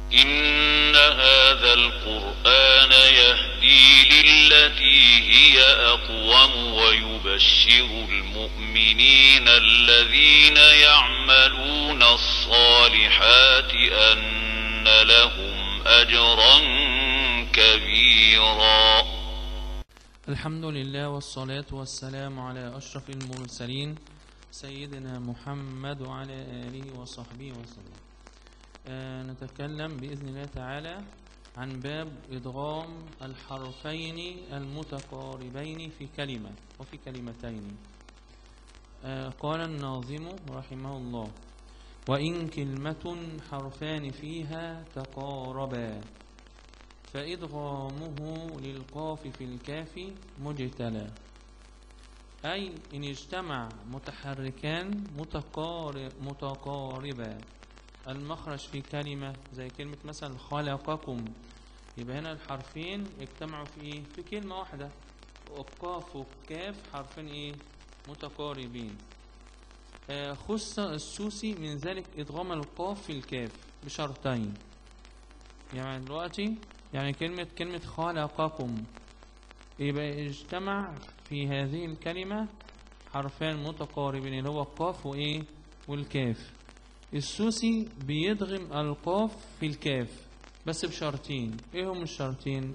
إن هذا القرآن يهدي للتي هي أقوم ويبشر المؤمنين الذين يعملون الصالحات أن لهم أجرا كبيرا الحمد لله والصلاة والسلام على أشرف المرسلين سيدنا محمد وعلى آله وصحبه وسلم آه نتكلم بإذن الله تعالى عن باب إدغام الحرفين المتقاربين في كلمة وفي كلمتين آه قال الناظم رحمه الله وإن كلمة حرفان فيها تقاربا فإدغامه للقاف في الكاف مجتلى أي إن اجتمع متحركان متقارب متقاربا المخرج في كلمة زي كلمة مثلا خلقكم يبقى هنا الحرفين اجتمعوا في إيه؟ في كلمة واحدة القاف والكاف حرفين إيه متقاربين آه، خص السوسي من ذلك إدغام القاف في الكاف بشرطين يعني دلوقتي يعني كلمة كلمة خلقكم يبقى اجتمع في هذه الكلمة حرفان متقاربين اللي هو القاف وإيه والكاف السوسي بيدغم القاف في الكاف بس بشرطين ايه هم الشرطين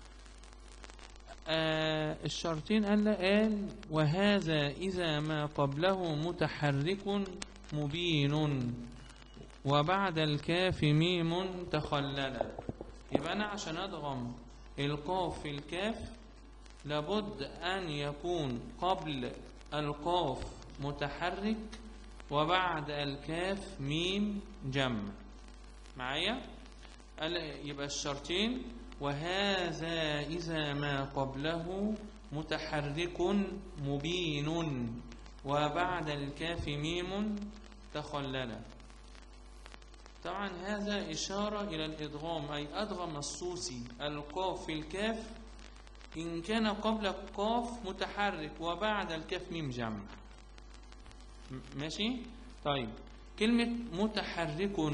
آه الشرطين قال قال وهذا إذا ما قبله متحرك مبين وبعد الكاف ميم تخلل يبقى أنا عشان أدغم القاف في الكاف لابد أن يكون قبل القاف متحرك وبعد الكاف ميم جمع معايا قال- يبقى الشرطين وهذا إذا ما قبله متحرك مبين وبعد الكاف ميم تخلل طبعا هذا إشارة إلى الإدغام أي أدغم السوسي القاف في الكاف إن كان قبل القاف متحرك وبعد الكاف ميم جمع م- ماشي طيب كلمة متحرك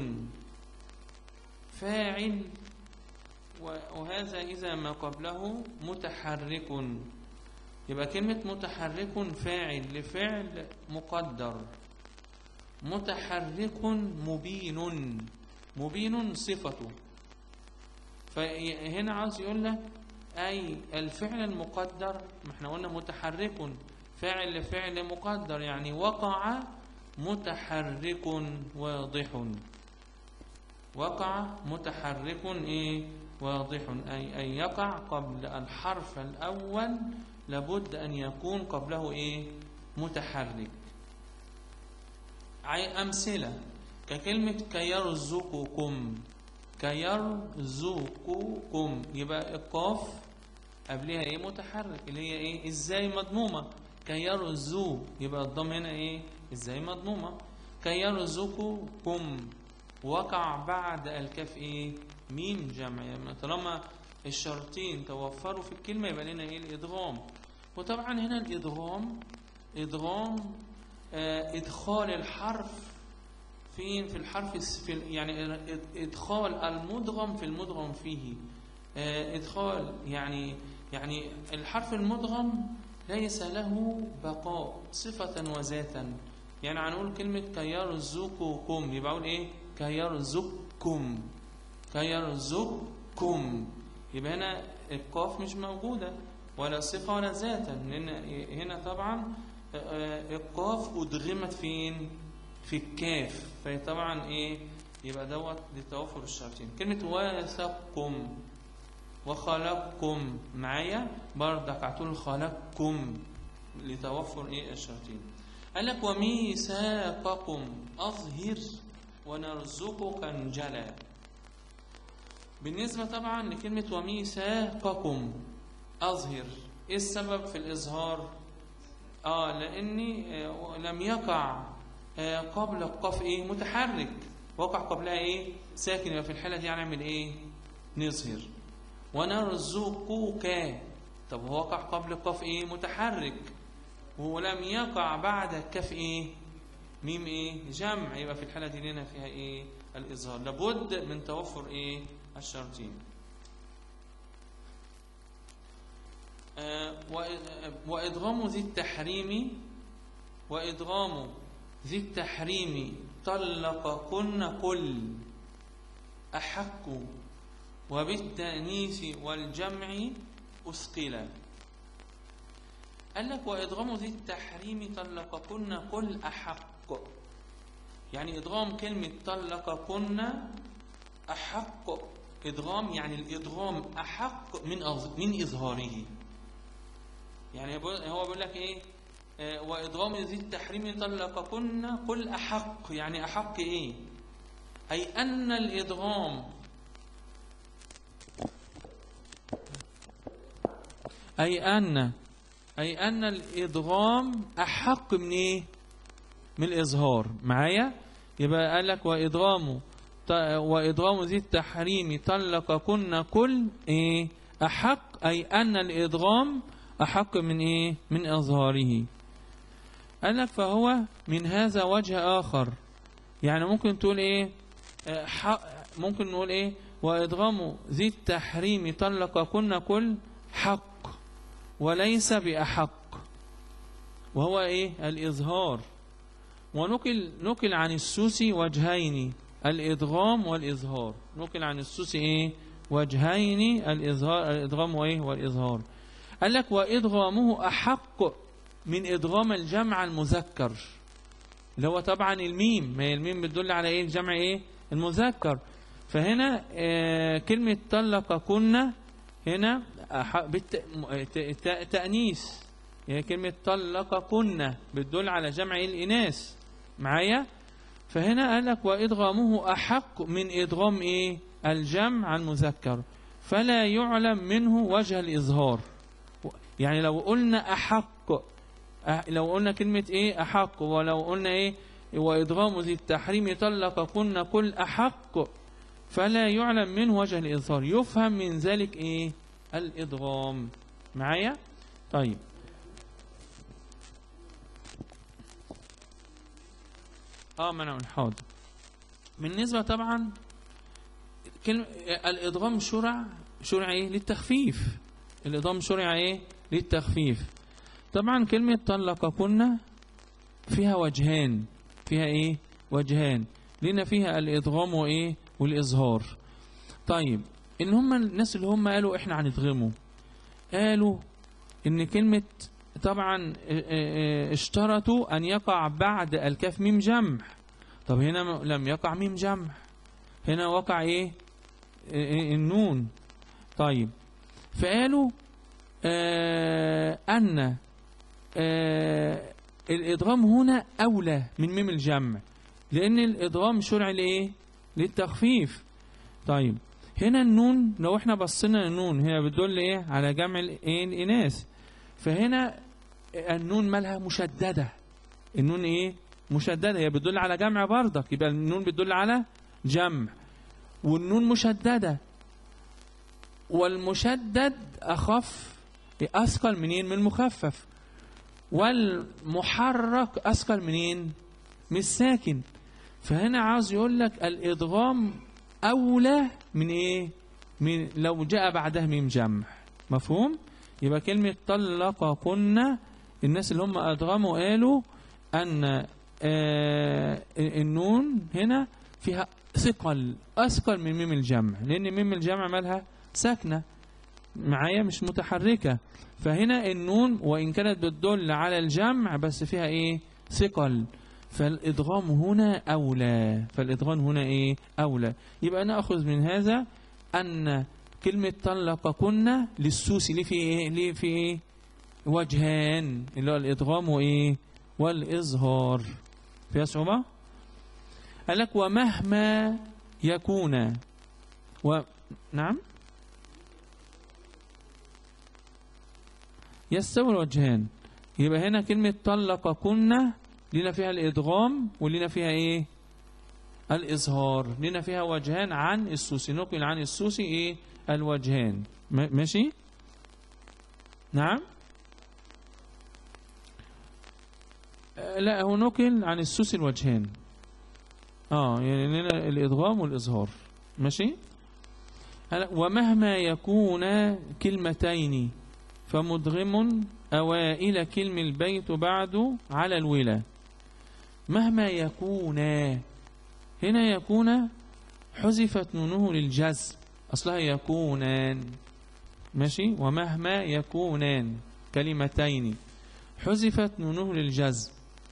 فاعل و- وهذا إذا ما قبله متحرك يبقى كلمة متحرك فاعل لفعل مقدر متحرك مبين مبين صفته فهنا عاوز يقول لك أي الفعل المقدر ما احنا قلنا متحرك فاعل لفعل مقدر يعني وقع متحرك واضح وقع متحرك ايه واضح أي أن يقع قبل الحرف الأول لابد أن يكون قبله ايه متحرك عي أمثلة ككلمة كيرزقكم كيرزقكم يبقى القاف قبلها ايه متحرك اللي هي ايه ازاي مضمومة كيرزو يبقى الضم هنا ايه ازاي مضمومة كيرزقكم وقع بعد الكاف ايه ميم جمع يعني طالما الشرطين توفروا في الكلمة يبقى لنا ايه الادغام وطبعا هنا الادغام ادغام آه، ادخال الحرف فين في الحرف الس- في ال- يعني إد- ادخال المدغم في المدغم فيه آه، ادخال يعني يعني الحرف المدغم ليس له بقاء صفة وذاتا يعني هنقول كلمة كيرزقكم يبقى اقول ايه كيرزقكم كيرزقكم يبقى هنا القاف مش موجودة ولا صفة ولا ذاتا لأن هنا طبعا آه، القاف أدغمت فين في الكاف فهي طبعا ايه يبقى دوت لتوافر الشرطين كلمة وثقكم وخلقكم معايا بردك هتقول خلقكم لتوفر ايه الشرطين قال لك وميثاقكم أظهر ونرزقك انجلى بالنسبة طبعا لكلمة وميثاقكم أظهر إيه السبب في الإظهار؟ آه لأني آه لم يقع آه قبل القاف إيه متحرك وقع قبلها إيه ساكن يبقى في الحالة دي هنعمل إيه نظهر ونرزقك طب هو وقع قبل القاف إيه متحرك ولم يقع بعد الكاف إيه ميم إيه جمع يبقى في الحالة دي لنا فيها إيه الإظهار لابد من توفر إيه الشرطين آه، وإ- وإدغام ذي التحريم وإدغام ذي التحريم طلقكن كل أحق وبالتأنيث والجمع أثقلا قال لك وإدغام ذي التحريم طلقكن كل أحق يعني إدغام كلمة طلقكن أحق إدغام يعني الإدغام أحق من أظ- من إظهاره يعني بقول- هو بيقول لك إيه آه، وإدغام ذي التحريم طلقكن قل أحق يعني أحق إيه أي أن الإدغام أي أن أي أن الإدغام أحق من إيه من الإظهار معايا يبقى قال لك وإدغام ط- وإدغام ذي التحريم طلقكن كل إيه أحق أي أن الإدغام أحق من إيه من إظهاره قال لك فهو من هذا وجه آخر يعني ممكن تقول إيه آه، ح- ممكن نقول إيه وإدغام ذي التحريم طلقكن كل حق وليس بأحق وهو إيه الإظهار ونقل نقل عن السوسي وجهين الإدغام والإظهار نقل عن السوسي إيه وجهين الإظهار الإدغام وإيه والإظهار قال لك وإدغامه أحق من إدغام الجمع المذكر اللي هو طبعا الميم ما هي الميم بتدل على إيه الجمع إيه المذكر فهنا آه كلمة طلق كنا هنا أح- بالت- م- ت- ت- تأنيث هي كلمة طلق كنا بتدل على جمع الإناث معايا فهنا قال لك وإدغامه أحق من إدغام إيه الجمع المذكر فلا يعلم منه وجه الإظهار يعني لو قلنا أحق أح- لو قلنا كلمة إيه أحق ولو قلنا إيه وإدغام ذي التحريم طلق كنا كل أحق فلا يعلم منه وجه الإظهار يفهم من ذلك إيه الإدغام معايا طيب اه منع الحاضر بالنسبة طبعا كلمة الإدغام شرع شرع إيه للتخفيف الإدغام شرع إيه للتخفيف طبعا كلمة طلق كنا فيها وجهان فيها إيه وجهان لنا فيها الإدغام وإيه والإظهار طيب إن هم الناس اللي هم قالوا إحنا هندغمه قالوا إن كلمة طبعا اه، اه، اشترطوا أن يقع بعد الكاف ميم جمع طب هنا م- لم يقع ميم جمع هنا وقع إيه اه، اه، النون طيب فقالوا آه أن آه الإدغام هنا أولى من ميم الجمع لأن الإدغام شرع لإيه للتخفيف طيب هنا النون لو احنا بصينا النون هي بتدل ايه على جمع ال- ايه الاناث فهنا النون مالها مشدده النون ايه مشدده هي بتدل على جمع برضك يبقى النون بتدل على جمع والنون مشدده والمشدد اخف اثقل منين من المخفف والمحرك اثقل منين من الساكن فهنا عاوز يقول لك الادغام اولى من ايه من لو جاء بعدها ميم جمع مفهوم يبقى كلمه طلق كنا الناس اللي هم ادغموا قالوا ان آه النون هنا فيها ثقل اثقل من ميم الجمع لان ميم الجمع مالها ساكنه معايا مش متحركه فهنا النون وان كانت بتدل على الجمع بس فيها ايه ثقل فالادغام هنا اولى فالادغام هنا ايه اولى يبقى ناخذ من هذا ان كلمه طلق كنا للسوسي ليه في ايه ليه في ايه وجهان اللي هو الادغام وايه والاظهار فيها صعوبه قال لك ومهما يكون و نعم يستوي الوجهان يبقى هنا كلمة طلق كنا لنا فيها الإدغام ولنا فيها إيه الإظهار لنا فيها وجهان عن السوسي نقل عن السوسي إيه الوجهان ما- ماشي نعم آه، لا هو نقل عن السوسي الوجهان اه يعني لنا الادغام والاظهار ماشي هلا، ومهما يكون كلمتين فمدغم اوائل كلم البيت بعد على الولا مهما يكون هنا يكون حذفت نونه للجزم اصلها يكونان ماشي ومهما يكونان كلمتين حذفت نونه للجزم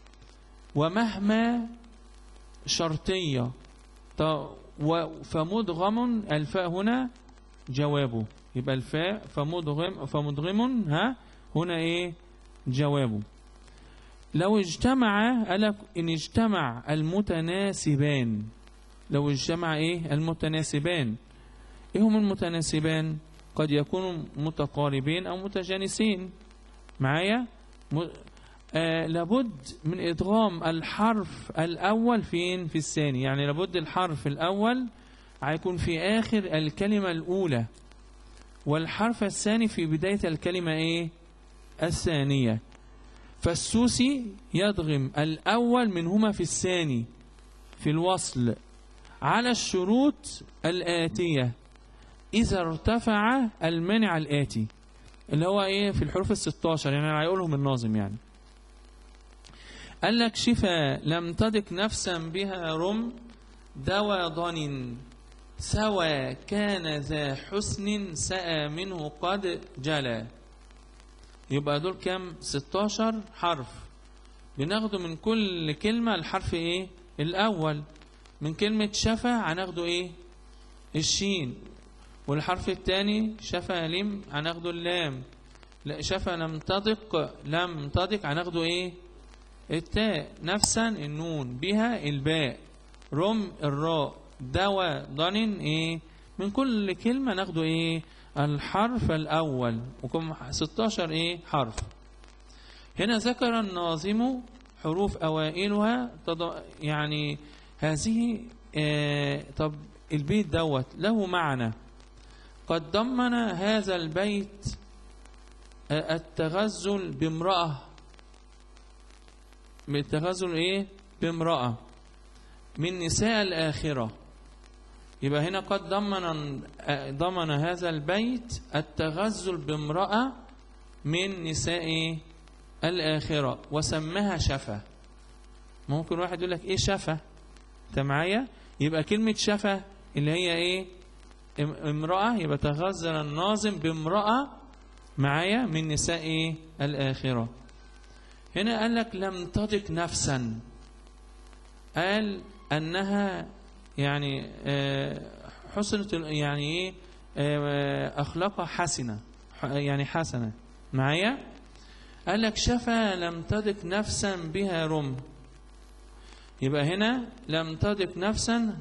ومهما شرطية ط- و- فمدغم الفاء هنا جوابه يبقى الفاء فمدغم فمدغم ها هنا ايه جوابه لو اجتمع قالك ان اجتمع المتناسبان لو اجتمع ايه المتناسبان ايه هم المتناسبان قد يكونوا متقاربين او متجانسين معايا م... آه لابد من ادغام الحرف الاول فين في الثاني يعني لابد الحرف الاول هيكون في اخر الكلمه الاولى والحرف الثاني في بدايه الكلمه ايه الثانيه فالسوسي يدغم الاول منهما في الثاني في الوصل على الشروط الآتية إذا ارتفع المنع الآتي اللي هو إيه في الحروف الستاشر يعني هيقولهم الناظم يعني قال لك شفا لم تدك نفسا بها رم دوا ضن سوى كان ذا حسن سأى منه قد جلى يبقى دول كام 16 حرف بناخده من كل كلمة الحرف ايه الاول من كلمة شفا هناخده ايه الشين والحرف الثاني شفا لم هناخده اللام لا شفا لم تضق لم تضق هناخده ايه التاء نفسا النون بها الباء رم الراء دوا ضن ايه من كل كلمة ناخده ايه الحرف الاول وكم 16 ايه حرف هنا ذكر الناظم حروف اوائلها تض... يعني هذه آه طب البيت دوت له معنى قد ضمن هذا البيت آه التغزل بامرأة التغزل ايه بامرأة من نساء الآخرة يبقى هنا قد ضمن آه ضمن هذا البيت التغزل بامرأة من نساء الآخرة وسماها شفا ممكن واحد يقول لك ايه شفا انت معايا يبقى كلمة شفا اللي هي ايه امرأة يبقى تغزل الناظم بامرأة معايا من نساء إيه؟ الآخرة هنا قال لك لم تضق نفسا قال أنها يعني حسنة يعني ايه أخلاقها حسنة يعني حسنة معايا قال لك شفا لم تضق نفسا بها رم يبقى هنا لم تضق نفسا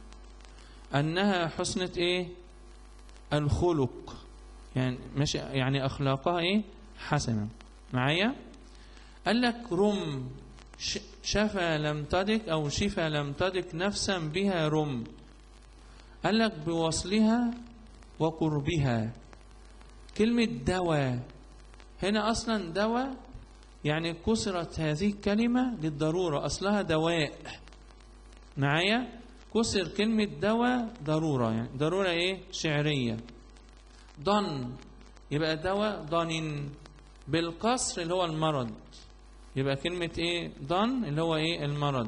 أنها حسنة إيه الخلق يعني ماشي يعني أخلاقها إيه حسنة معايا قال لك رم شفا لم تدك أو شفا لم تدك نفسا بها رم قال لك بوصلها وقربها كلمة دواء هنا أصلا دواء يعني كسرت هذه الكلمة للضرورة أصلها دواء معايا كسر كلمة دواء ضرورة يعني ضرورة إيه شعرية ضن يبقى دواء ضن بالقصر اللي هو المرض يبقى كلمة إيه ضن اللي هو إيه المرض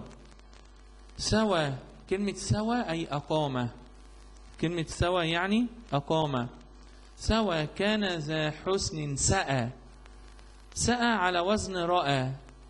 سوى كلمة سوى أي أقامة كلمة سوى يعني أقامة سوى كان ذا حسن سأى سأى على وزن رأى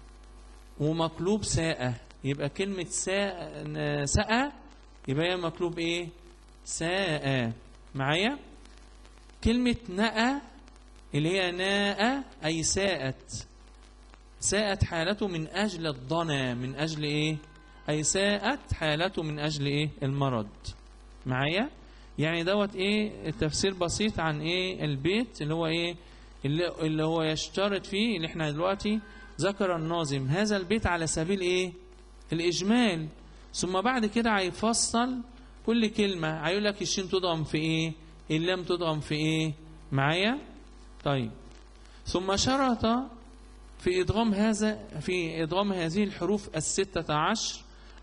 ومقلوب ساء يبقى كلمة ساء ساء يبقى هي مقلوب ايه ساء معايا كلمة نأى اللي هي ناء أي ساءت ساءت حالته من أجل الضنا من أجل إيه أي ساءت حالته من أجل إيه المرض معايا يعني دوت إيه التفسير بسيط عن إيه البيت اللي هو إيه اللي, اللي هو يشترط فيه اللي احنا دلوقتي ذكر الناظم هذا البيت على سبيل ايه الاجمال ثم بعد كده هيفصل كل كلمة هيقول لك الشين تضغم في ايه اللام تضغم في ايه معايا طيب ثم شرط في ادغام هذا في ادغام هذه الحروف الستة عشر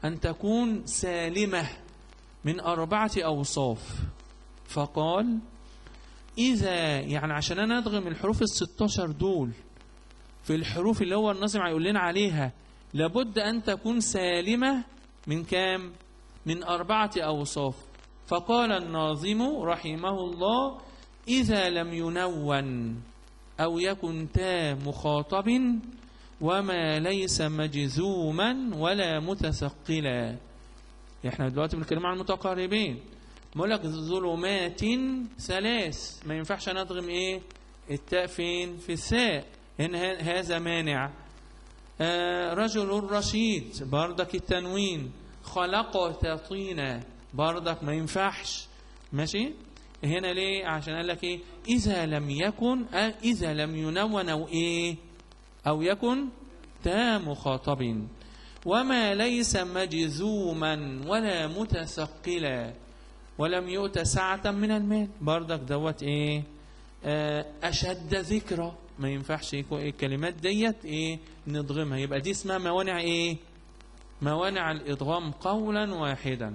أن تكون سالمة من أربعة أوصاف فقال إذا يعني عشان أنا أدغم الحروف الستاشر دول في الحروف اللي هو الناظم هيقول لنا عليها لابد أن تكون سالمة من كام؟ من أربعة أوصاف فقال الناظم رحمه الله إذا لم ينون أو يكن تا مخاطب وما ليس مجزوما ولا متثقلا احنا دلوقتي بنتكلم عن المتقاربين بقول لك ظلمات ثلاث ما ينفعش ندغم ايه التاء فين في الثاء هنا هذا مانع آه رجل رشيد بردك التنوين خلق طينا بردك ما ينفعش ماشي هنا ليه عشان قال لك ايه اذا لم يكن آه اذا لم ينون او ايه او يكن تا مخاطب وما ليس مجزوما ولا متثقلا ولم يؤت سعة من المال بردك دوت ايه آه اشد ذكرى ما ينفعش يكون الكلمات ديت ايه نضغمها يبقى دي اسمها موانع ايه موانع الادغام قولا واحدا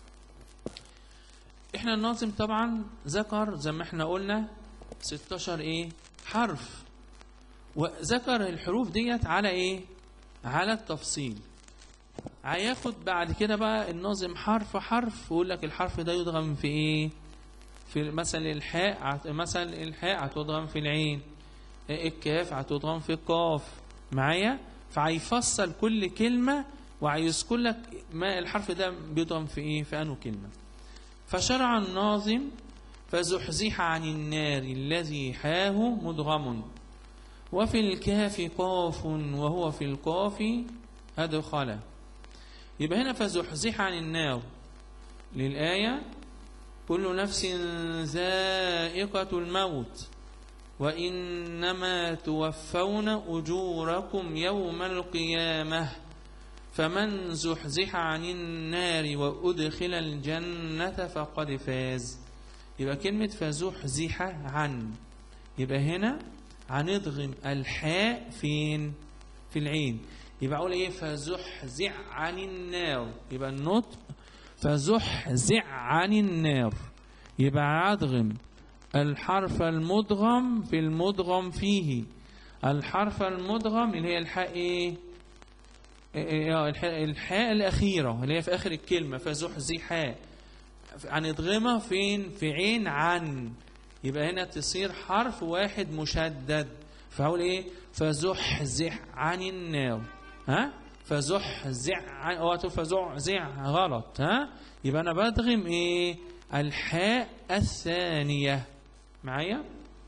احنا الناظم طبعا ذكر زي ما احنا قلنا 16 ايه حرف وذكر الحروف ديت على ايه على التفصيل هياخد بعد كده بقى الناظم حرف حرف ويقول لك الحرف ده يضغم في ايه في مثلا الحاء مثلا الحاء هتضغم في العين الكاف هتضغم في القاف معايا فهيفصل كل كلمة وهيذكر لك ما الحرف ده بيضغم في ايه في انه كلمة فشرع الناظم فزحزح عن النار الذي حاه مدغم وفي الكاف قاف وهو في القاف أدخل يبقى هنا فزحزح عن النار للآية كل نفس ذائقة الموت وإنما توفون أجوركم يوم القيامة فمن زحزح عن النار وأدخل الجنة فقد فاز يبقى كلمة فزحزح عن يبقى هنا هنضغم الحاء فين في العين يبقى اقول ايه فزحزع عن النار يبقى النطق فزحزع عن النار يبقى ادغم الحرف المدغم في المدغم فيه الحرف المدغم اللي هي الحاء ايه الحاء, الحاء الاخيره اللي هي في اخر الكلمه فزحزحا هنضغمها فين في عين عن يبقى هنا تصير حرف واحد مشدد فهقول ايه فزحزح عن النار ها فزحزع عن اوعى تقول فزحزع غلط ها يبقى انا بدغم ايه الحاء الثانيه معايا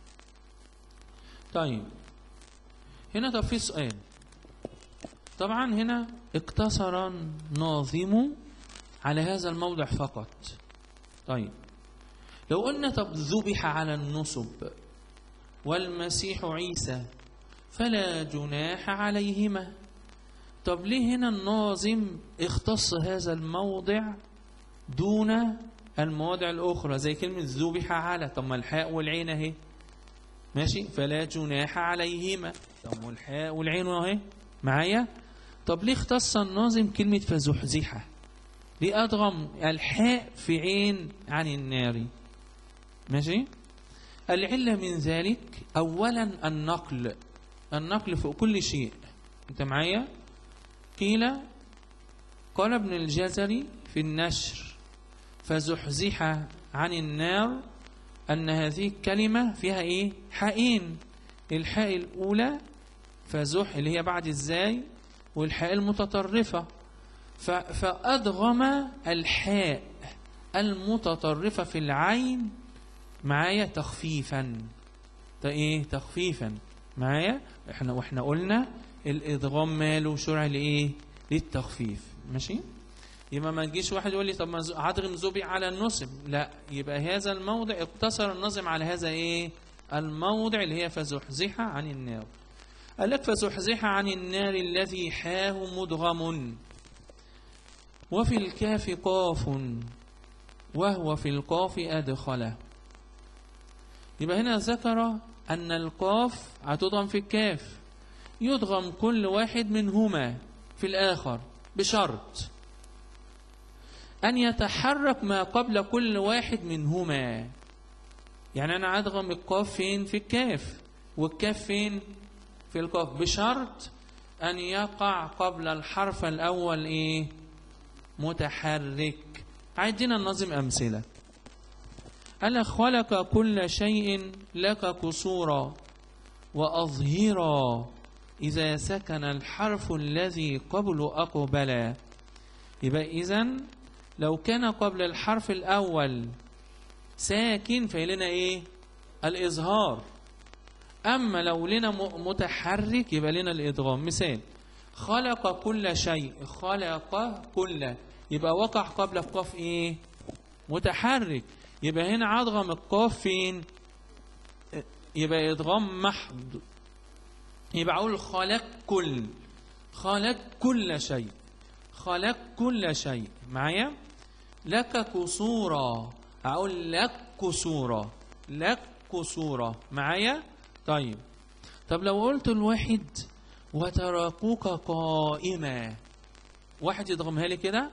طيب هنا طب في سؤال طبعا هنا اقتصر الناظم على هذا الموضع فقط طيب لو قلنا طب ذبح على النصب والمسيح عيسى فلا جناح عليهما طب ليه هنا الناظم اختص هذا الموضع دون المواضع الأخرى زي كلمة ذبح على طب ما الحاء والعين اهي ماشي فلا جناح عليهما طب والحاء والعين اهي معايا طب ليه اختص الناظم كلمة فزحزحة ليه أدغم الحاء في عين عن النار ماشي العلة من ذلك أولا النقل النقل فوق كل شيء أنت معايا قيل قال ابن الجزري في النشر فزحزح عن النار أن هذه الكلمة فيها إيه حائين الحاء الأولى فزح اللي هي بعد الزاي والحاء المتطرفة فأدغم الحاء المتطرفة في العين معايا تخفيفا ده ايه تخفيفا معايا احنا واحنا قلنا الادغام ماله شرع لايه للتخفيف ماشي يبقى ما تجيش واحد يقول لي طب ما هدغم زبي على النصب لا يبقى هذا الموضع اقتصر النظم على هذا ايه الموضع اللي هي فزحزح عن النار قال لك فزحزح عن النار الذي حاه مدغم وفي الكاف قاف وهو في القاف أدخله يبقى هنا ذكر أن القاف هتضغم في الكاف يضغم كل واحد منهما في الآخر بشرط أن يتحرك ما قبل كل واحد منهما يعني أنا أدغم القاف فين في الكاف والكاف فين في القاف بشرط أن يقع قبل الحرف الأول إيه متحرك عايزين ننظم أمثلة ألا خلق كل شيء لك قصورا وأظهرا إذا سكن الحرف الذي قبل أقبل يبقى إذن لو كان قبل الحرف الأول ساكن فلنا إيه الإظهار أما لو لنا م- متحرك يبقى لنا الإدغام مثال خلق كل شيء خلق كل يبقى وقع قبل القاف إيه متحرك يبقى هنا أدغم القاف فين يبقى إدغام محض يبقى أقول خلق كل خلق كل شيء خلق كل شيء معايا لك قصورا أقول لك قصورا لك قصورا معايا طيب طب لو قلت الواحد وتركوك قائما واحد يضغمها لي كده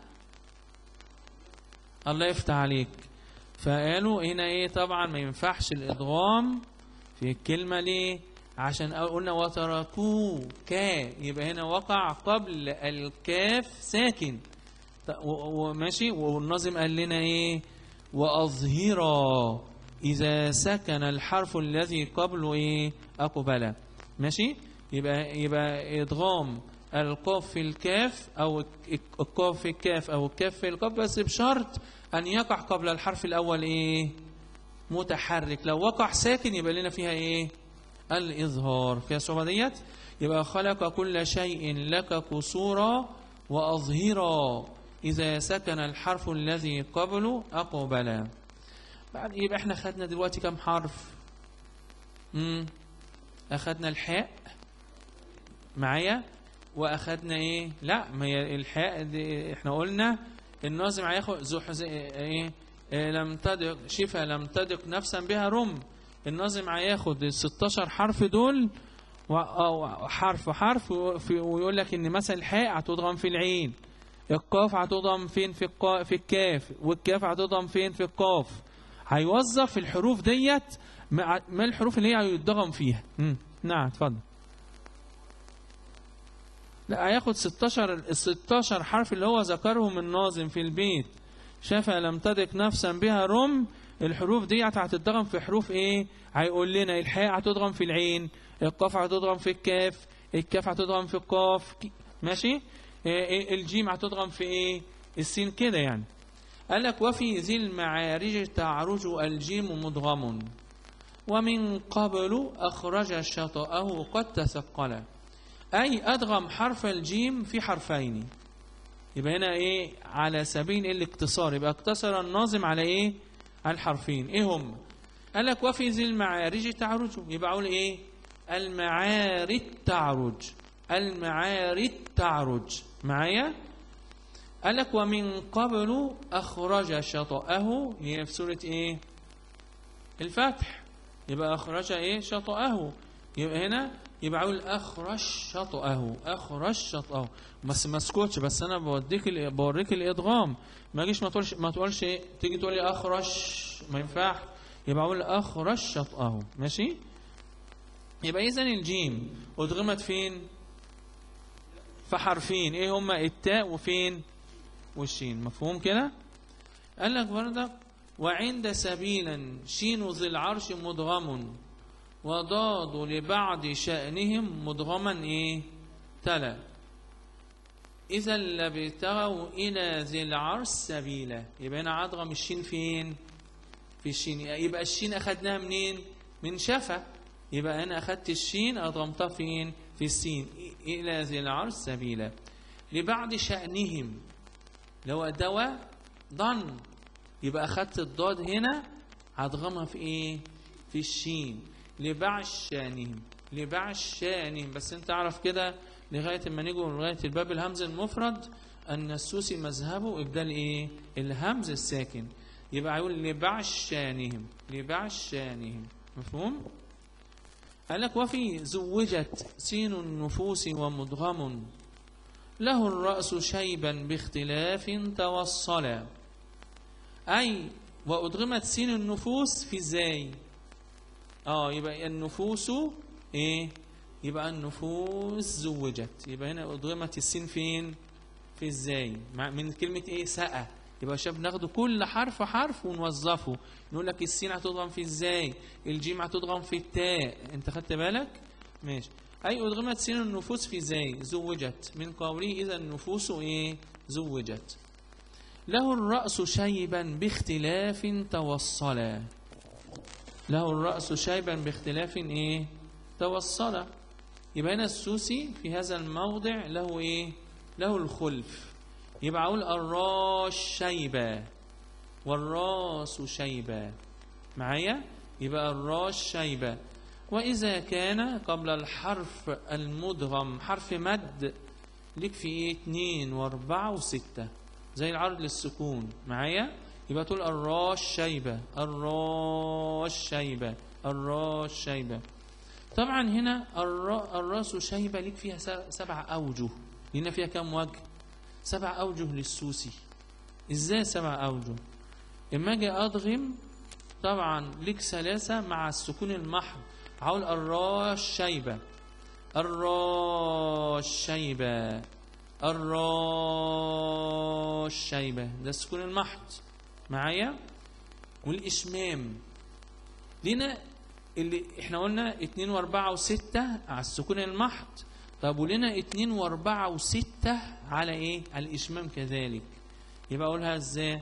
الله يفتح عليك فقالوا هنا ايه طبعا ما ينفعش الادغام في الكلمه ليه عشان قلنا وتركوك يبقى هنا وقع قبل الكاف ساكن ط- و- وماشي والناظم قال لنا ايه واظهرا اذا سكن الحرف الذي قبله ايه اقبل ماشي يبقى يبقى ادغام القاف في الكاف او الك- القاف في الكاف او الكاف في القاف بس بشرط ان يقع قبل الحرف الاول ايه متحرك لو وقع ساكن يبقى لنا فيها ايه الإظهار فيها الصعوبة ديت يبقى خلق كل شيء لك قصورا وأظهرا إذا سكن الحرف الذي قبله أقبل بعد يبقى احنا خدنا دلوقتي كم حرف امم أخدنا الحاء معايا وأخدنا إيه لا ما هي الحاء دي احنا قلنا الناظم هياخد ذو حز- ايه إيه لم تدق شفا لم تدق نفسا بها رم الناظم هياخد ال 16 حرف دول و- أو حرف حرف وفي- ويقول لك ان مثلا الحاء هتضغم في العين القاف هتضغم فين في القا في الكاف والكاف هتضغم فين في القاف هيوظف الحروف ديت مع ما الحروف اللي هي هيتضغم فيها مم. نعم اتفضل لا هياخد 16 ال 16 حرف اللي هو ذكرهم الناظم في البيت شفا لم تدق نفسا بها رم الحروف دي هتتضغم في حروف ايه هيقول لنا الحاء هتضغم في العين القاف هتضغم في الكاف الكاف هتضغم في القاف ك- ماشي إيه إيه الجيم هتضغم في ايه السين كده يعني قال لك وفي ذي المعارج تعرج الجيم مدغم ومن قبل أخرج شطأه قد تثقل أي أدغم حرف الجيم في حرفين يبقى هنا إيه على سبيل الاقتصار يبقى اقتصر الناظم على إيه على الحرفين إيه هم قال لك وفي ذي المعارج تعرج يبقى أقول إيه المعارج تعرج المعارج تعرج معايا قال لك ومن قبل أخرج شطأه هي في سورة إيه الفتح يبقى أخرج إيه شطأه يبقى هنا يبقى أقول أخرج شطأه أخرج شطأه بس ما اسكتش بس أنا بوديك ال- بوريك الإدغام ما أجيش ما تقولش ما تقولش إيه تيجي تقول لي أخرج ما ينفعش يبقى أقول أخرج شطأه ماشي يبقى إذا الجيم أدغمت فين في حرفين إيه هما التاء وفين والشين مفهوم كده قال لك بردك وعند سبيلا شين ذي العرش مدغم وضاد لبعض شأنهم مدغما إيه تلا إذا لابتغوا إلى ذي العرش سبيلا يبقى هنا أدغم الشين فين في الشين يبقى الشين أخدناها منين من شفا يبقى أنا أخدت الشين أضغمتها فين في السين إلى ذي العرش سبيلا لبعض شأنهم لو دواء ضن يبقى أخدت الضاد هنا هضغمها في إيه في الشين لبعشانهم لبعشانهم بس انت اعرف كده لغاية ما نيجوا لغاية الباب الهمز المفرد أن السوسي مذهبه إبدال إيه الهمز الساكن يبقى هيقول لبعشانهم لبعشانهم مفهوم قال لك وفي زوجت سين النفوس ومدغم له الرأس شيبا باختلاف توصلا أي وأدغمت سين النفوس في زاي اه يبقى النفوس ايه يبقى النفوس زوجت يبقى هنا أدغمت السين فين في الزاي مع- من كلمة ايه سأة يبقى شاف ناخده كل حرف حرف ونوظفه نقول لك السين هتضغم في الزاي الجيم هتضغم في التاء انت خدت بالك ماشي أي أدغمت سين النفوس في زاي زوجت من قوله إذا النفوس إيه زوجت له الرأس شيبا باختلاف توصلا له الرأس شيبا باختلاف إيه توصلا يبقى هنا السوسي في هذا الموضع له إيه له الخلف يبقى أقول الراس شيبة والراس شيبة معايا يبقى الراس شيبة وإذا كان قبل الحرف المدغم حرف مد ليك في إيه اتنين واربعة وستة زي العرض للسكون معايا يبقى تقول الراس شيبة الراس شيبة الراس شيبة طبعا هنا الرا- الراس شيبة ليك فيها س- سبع أوجه لنا فيها كم وجه سبع أوجه للسوسي إزاي سبع أوجه إما أجي أضغم طبعا ليك ثلاثة مع السكون المحض هقول الراس شيبة الراس شيبة الراس شيبة ده السكون المحض معايا والإشمام لنا اللي احنا قلنا اتنين واربعة وستة على السكون المحض طب ولنا اتنين واربعة وستة على ايه على الإشمام كذلك يبقى أقولها ازاي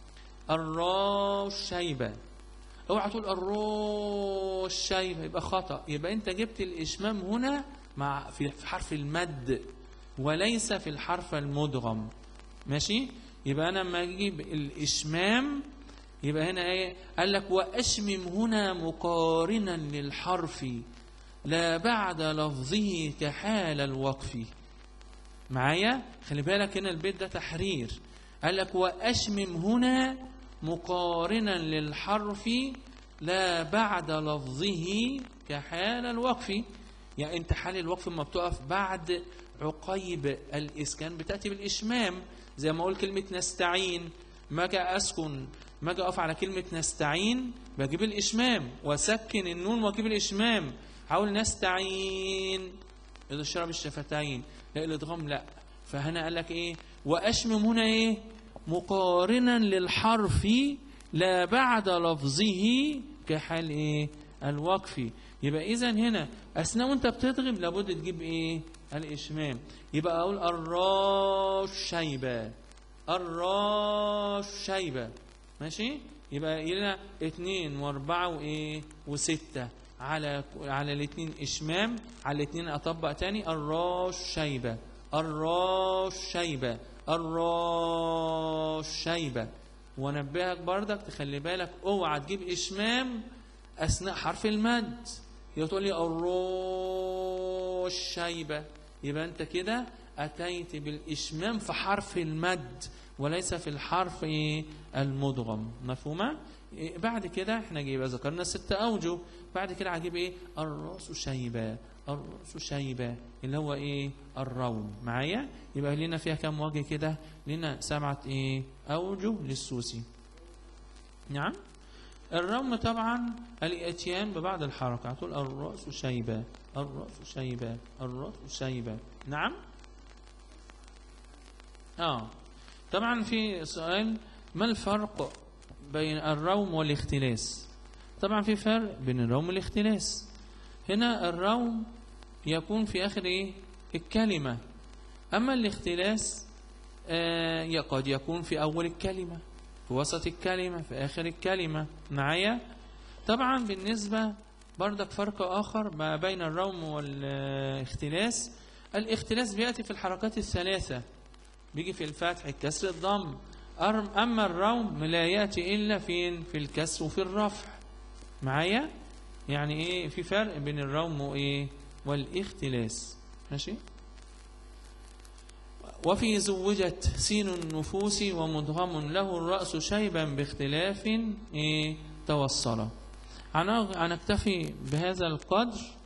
الراس شيبة اوعى تقول الراس شيبة يبقى خطأ يبقى انت جبت الإشمام هنا مع في في حرف المد وليس في الحرف المدغم ماشي يبقى انا لما اجيب الاشمام يبقى هنا ايه قال لك واشمم هنا مقارنا للحرف لا بعد لفظه كحال الوقف معايا خلي بالك هنا البيت ده تحرير قال لك واشمم هنا مقارنا للحرف لا بعد لفظه كحال الوقف يعني انت حال الوقف لما بتقف بعد عقيب الاسكان بتاتي بالاشمام زي ما اقول كلمه نستعين ما اجي اسكن ما اجي اقف على كلمه نستعين بجيب الاشمام واسكن النون واجيب الاشمام حاول نستعين اذا شرب الشفتين لا الادغام لا فهنا قال لك ايه واشمم هنا ايه مقارنا للحرف لا بعد لفظه كحال ايه الوقف يبقى اذا هنا اثناء وانت بتضغم لابد تجيب ايه الاشمام يبقى اقول الراس شيبه الراس شيبه ماشي يبقى لنا اتنين واربعة وايه وستة على على الاتنين اشمام على الاتنين اطبق تاني الراس شيبة الراس شيبة الراس شيبة وانبهك بردك تخلي بالك اوعى تجيب اشمام اثناء حرف المد يبقى تقول لي الراس شيبة يبقى انت كده اتيت بالاشمام في حرف المد وليس في الحرف ايه المدغم مفهومه إيه بعد كده احنا جيبه ذكرنا ست اوجه بعد كده هجيب ايه الراس شيبه الراس شيبه اللي هو ايه الروم معايا يبقى لنا فيها كم وجه كده لنا سبعه ايه اوجه للسوسي نعم الروم طبعا الاتيان ببعض الحركات تقول الراس شيبه الراس شيبه الراس شيبه نعم اه طبعا في سؤال ما الفرق بين الروم والاختلاس طبعا في فرق بين الروم والاختلاس هنا الروم يكون في آخر إيه؟ الكلمة أما الاختلاس آه قد يكون في أول الكلمة في وسط الكلمة في آخر الكلمة معايا طبعا بالنسبة بردك فرق آخر ما بين الروم والاختلاس الاختلاس بيأتي في الحركات الثلاثة بيجي في الفتح الكسر الضم أما الروم لا يأتي إلا فين في الكسر وفي الرفع معايا يعني إيه في فرق بين الروم وإيه والاختلاس ماشي وفي زوجت سين النفوس ومدغم له الرأس شيبا باختلاف إيه توصل هنكتفي بهذا القدر